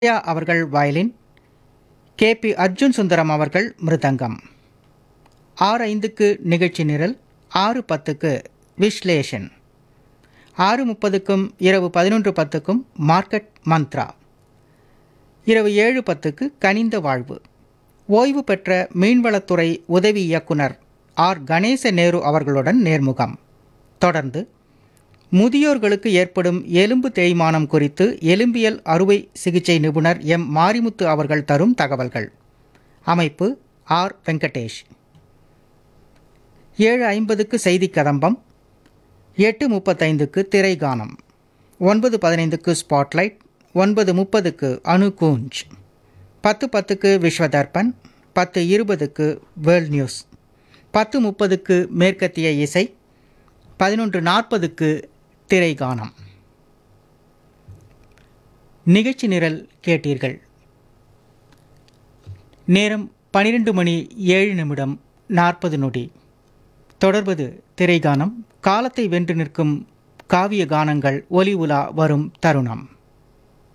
யா அவர்கள் violin K P Arjun Sundaram அவர்கள் மிருதங்கம் ஆறு ஐந்துக்கு நிகழ்ச்சி நிரல் ஆறு பத்துக்கு விஸ்லேஷன் ஆறு முப்பதுக்கும் இரவு பதினொன்று பத்துக்கும் மார்க்கெட் மந்த்ரா இரவு ஏழு பத்துக்கு கனிந்த வாழ்வு ஓய்வு பெற்ற மீன்வளத்துறை உதவி இயக்குனர் ஆர் கணேச நேரு அவர்களுடன் நேர்முகம் தொடர்ந்து முதியோர்களுக்கு ஏற்படும் எலும்பு தேய்மானம் குறித்து எலும்பியல் அறுவை சிகிச்சை நிபுணர் எம் மாரிமுத்து அவர்கள் தரும் தகவல்கள் அமைப்பு ஆர் வெங்கடேஷ் ஏழு ஐம்பதுக்கு செய்தி கதம்பம் எட்டு முப்பத்தைந்துக்கு திரைகானம் ஒன்பது பதினைந்துக்கு ஸ்பாட்லைட் ஒன்பது முப்பதுக்கு அணு கூஞ்ச் பத்து பத்துக்கு விஸ்வதர்பன் பத்து இருபதுக்கு வேர்ல்ட் நியூஸ் பத்து முப்பதுக்கு மேற்கத்திய இசை பதினொன்று நாற்பதுக்கு திரைகானம் நிகழ்ச்சி நிரல் கேட்டீர்கள் நேரம் பனிரெண்டு மணி ஏழு நிமிடம் நாற்பது நொடி தொடர்வது திரைகானம் காலத்தை வென்று நிற்கும் காவிய கானங்கள் ஒலி உலா வரும் தருணம்